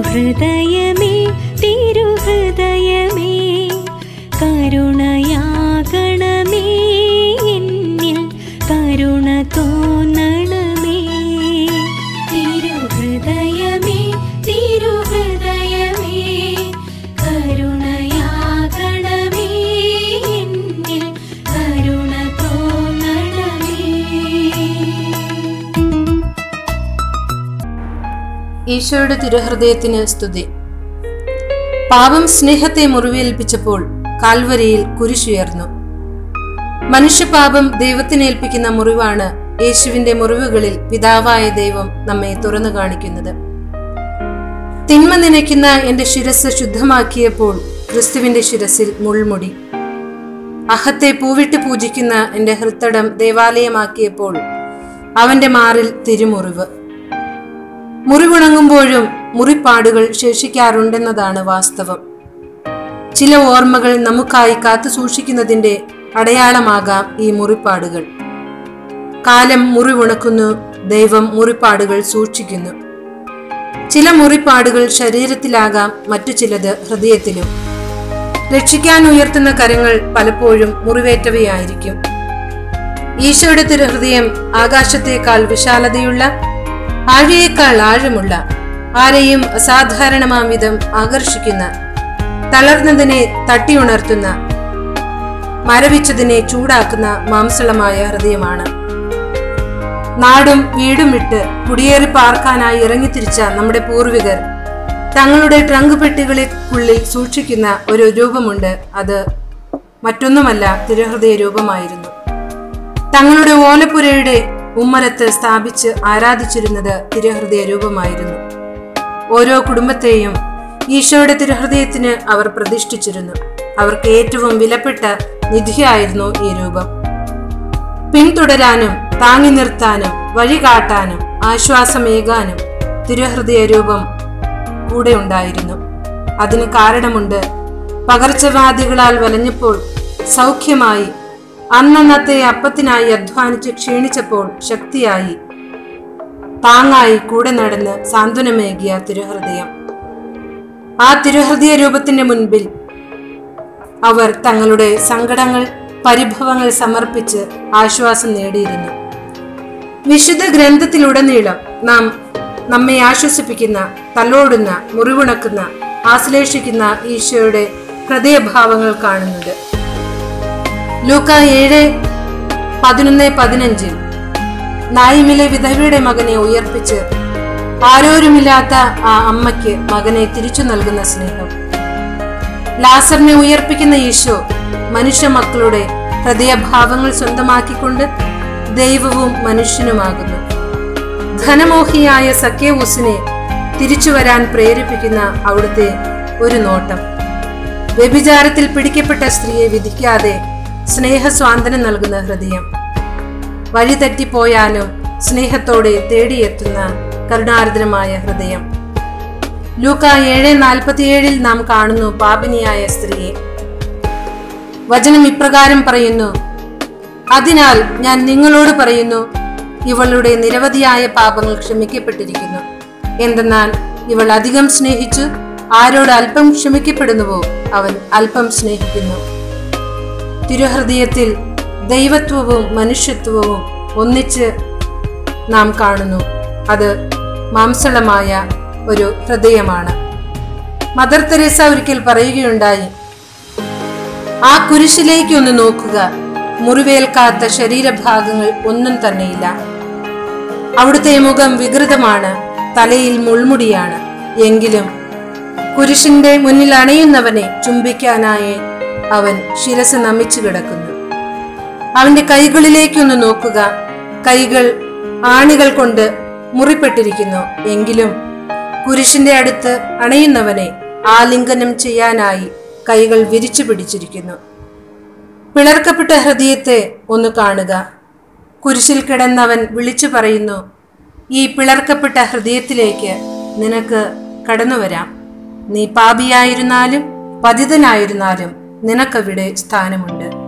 തിരുഹൃദയമേ തിരുഹൃദയമേ കരുണയാകണമേ എന്നിൽ കരുണ തോന്നണമേ തിരുഹൃദയമേ തിരുഹൃദയമേ കരുണയാകണമേ എന്നിൽ കരുണ തോന്നണമേ ഈശോയുടെ തിരുഹൃദയത്തിന് സ്തുതി പാപം സ്നേഹത്തെ മുറിവേൽപ്പിച്ചപ്പോൾ കാൽവരിയിൽ കുരിശുയർന്നു മനുഷ്യപാപം ദൈവത്തിന് ഏൽപ്പിക്കുന്ന മുറിവാണ് യേശുവിന്റെ മുറിവുകളിൽ പിതാവായ ദൈവം നമ്മെ തുറന്നു കാണിക്കുന്നത് തിന്മ നനയ്ക്കുന്ന എന്റെ ശിരസ് ശുദ്ധമാക്കിയപ്പോൾ ക്രിസ്തുവിന്റെ ശിരസിൽ മുൾമുടി അഹത്തെ പൂവിട്ട് പൂജിക്കുന്ന എന്റെ ഹൃത്തടം ദേവാലയമാക്കിയപ്പോൾ അവന്റെ മാറിൽ തിരുമുറിവ് മുറിവുണങ്ങുമ്പോഴും മുറിപ്പാടുകൾ ശേഷിക്കാറുണ്ടെന്നതാണ് വാസ്തവം ചില ഓർമ്മകൾ നമുക്കായി കാത്തു സൂക്ഷിക്കുന്നതിന്റെ അടയാളമാകാം ഈ മുറിപ്പാടുകൾ കാലം മുറിവുണക്കുന്നു ദൈവം മുറിപ്പാടുകൾ സൂക്ഷിക്കുന്നു ചില മുറിപ്പാടുകൾ ശരീരത്തിലാകാം മറ്റു ചിലത് ഹൃദയത്തിലും രക്ഷിക്കാൻ ഉയർത്തുന്ന കരങ്ങൾ പലപ്പോഴും മുറിവേറ്റവയായിരിക്കും ഈശോയുടെ തിരുഹൃദയം ആകാശത്തേക്കാൾ വിശാലതയുള്ള ആഴയേക്കാൾ ആഴമുള്ള ആരെയും അസാധാരണമാം വിധം ആകർഷിക്കുന്ന തളർന്നതിനെ തട്ടിയുണർത്തുന്ന മരവിച്ചതിനെ ചൂടാക്കുന്ന മാംസളമായ ഹൃദയമാണ് നാടും വീടും വിട്ട് കുടിയേറി പാർക്കാനായി ഇറങ്ങിത്തിരിച്ച നമ്മുടെ പൂർവികർ തങ്ങളുടെ ട്രങ്ക് പെട്ടികളിക്കുള്ളിൽ സൂക്ഷിക്കുന്ന ഒരു രൂപമുണ്ട് അത് മറ്റൊന്നുമല്ല തിരുഹൃദയ രൂപമായിരുന്നു തങ്ങളുടെ ഓലപ്പുരയുടെ ഉമ്മരത്ത് സ്ഥാപിച്ച് ആരാധിച്ചിരുന്നത് തിരുഹൃദയ രൂപമായിരുന്നു ഓരോ കുടുംബത്തെയും ഈശോയുടെ തിരുഹൃദയത്തിന് അവർ പ്രതിഷ്ഠിച്ചിരുന്നു അവർക്ക് ഏറ്റവും വിലപ്പെട്ട നിധിയായിരുന്നു ഈ രൂപം പിന്തുടരാനും താങ്ങി നിർത്താനും വഴികാട്ടാനും ആശ്വാസമേകാനും തിരുഹൃദയ രൂപം കൂടെ ഉണ്ടായിരുന്നു അതിന് കാരണമുണ്ട് പകർച്ചവ്യാധികളാൽ വലഞ്ഞപ്പോൾ സൗഖ്യമായി അന്നന്നത്തെ അപ്പത്തിനായി അധ്വാനിച്ച് ക്ഷീണിച്ചപ്പോൾ ശക്തിയായി താങ്ങായി കൂടെ നടന്ന് സാന്ത്വനമേകിയ തിരുഹൃദയം ആ തിരുഹൃദയ രൂപത്തിന്റെ മുൻപിൽ അവർ തങ്ങളുടെ സങ്കടങ്ങൾ പരിഭവങ്ങൾ സമർപ്പിച്ച് ആശ്വാസം നേടിയിരുന്നു വിശുദ്ധ ഗ്രന്ഥത്തിലുടനീളം നാം നമ്മെ ആശ്വസിപ്പിക്കുന്ന തലോടുന്ന മുറിവുണക്കുന്ന ആശ്ലേഷിക്കുന്ന ഈശോയുടെ ഹൃദയഭാവങ്ങൾ കാണുന്നുണ്ട് ലൂക്ക ഏഴ് പതിനൊന്ന് പതിനഞ്ചിൽ നായിമിലെ വിധവയുടെ മകനെ ഉയർപ്പിച്ച് ആരോരുമില്ലാത്ത ആ അമ്മയ്ക്ക് മകനെ തിരിച്ചു നൽകുന്ന സ്നേഹം ലാസറിനെ ഉയർപ്പിക്കുന്ന ഈശോ മനുഷ്യ മക്കളുടെ ഹൃദയഭാവങ്ങൾ സ്വന്തമാക്കിക്കൊണ്ട് ദൈവവും മനുഷ്യനുമാകുന്നു ധനമോഹിയായ സക്കേവൂസിനെ തിരിച്ചു വരാൻ പ്രേരിപ്പിക്കുന്ന അവിടുത്തെ ഒരു നോട്ടം വ്യഭിചാരത്തിൽ പിടിക്കപ്പെട്ട സ്ത്രീയെ വിധിക്കാതെ സ്നേഹസ്വാന്തനം നൽകുന്ന ഹൃദയം വഴിതെറ്റിപ്പോയാലും സ്നേഹത്തോടെ തേടിയെത്തുന്ന കരുണാർദ്രമായ ഹൃദയം ലൂക്ക ഏഴ് നാൽപ്പത്തിയേഴിൽ നാം കാണുന്നു പാപിനിയായ സ്ത്രീയെ വചനം ഇപ്രകാരം പറയുന്നു അതിനാൽ ഞാൻ നിങ്ങളോട് പറയുന്നു ഇവളുടെ നിരവധിയായ പാപങ്ങൾ ക്ഷമിക്കപ്പെട്ടിരിക്കുന്നു എന്തെന്നാൽ ഇവൾ അധികം സ്നേഹിച്ചു ആരോട് അല്പം ക്ഷമിക്കപ്പെടുന്നുവോ അവൻ അല്പം സ്നേഹിക്കുന്നു തിരുഹൃദയത്തിൽ ദൈവത്വവും മനുഷ്യത്വവും ഒന്നിച്ച് നാം കാണുന്നു അത് മാംസളമായ ഒരു ഹൃദയമാണ് മദർ തെരേസ ഒരിക്കൽ പറയുകയുണ്ടായി ആ കുരിശിലേക്ക് ഒന്ന് നോക്കുക മുറിവേൽക്കാത്ത ശരീരഭാഗങ്ങൾ ഒന്നും തന്നെയില്ല അവിടുത്തെ മുഖം വികൃതമാണ് തലയിൽ മുൾമുടിയാണ് എങ്കിലും കുരിശിന്റെ മുന്നിൽ അണയുന്നവനെ ചുംബിക്കാനായി അവൻ ശിരസ് നമിച്ചു കിടക്കുന്നു അവന്റെ കൈകളിലേക്കൊന്ന് നോക്കുക കൈകൾ ആണികൾ കൊണ്ട് മുറിപ്പെട്ടിരിക്കുന്നു എങ്കിലും കുരിശിന്റെ അടുത്ത് അണയുന്നവനെ ആലിംഗനം ചെയ്യാനായി കൈകൾ വിരിച്ചു പിടിച്ചിരിക്കുന്നു പിളർക്കപ്പെട്ട ഹൃദയത്തെ ഒന്ന് കാണുക കുരിശിൽ കിടന്നവൻ വിളിച്ചു പറയുന്നു ഈ പിളർക്കപ്പെട്ട ഹൃദയത്തിലേക്ക് നിനക്ക് കടന്നു വരാം നീ പാപിയായിരുന്നാലും പതിതനായിരുന്നാലും നിനക്കവിടെ സ്ഥാനമുണ്ട്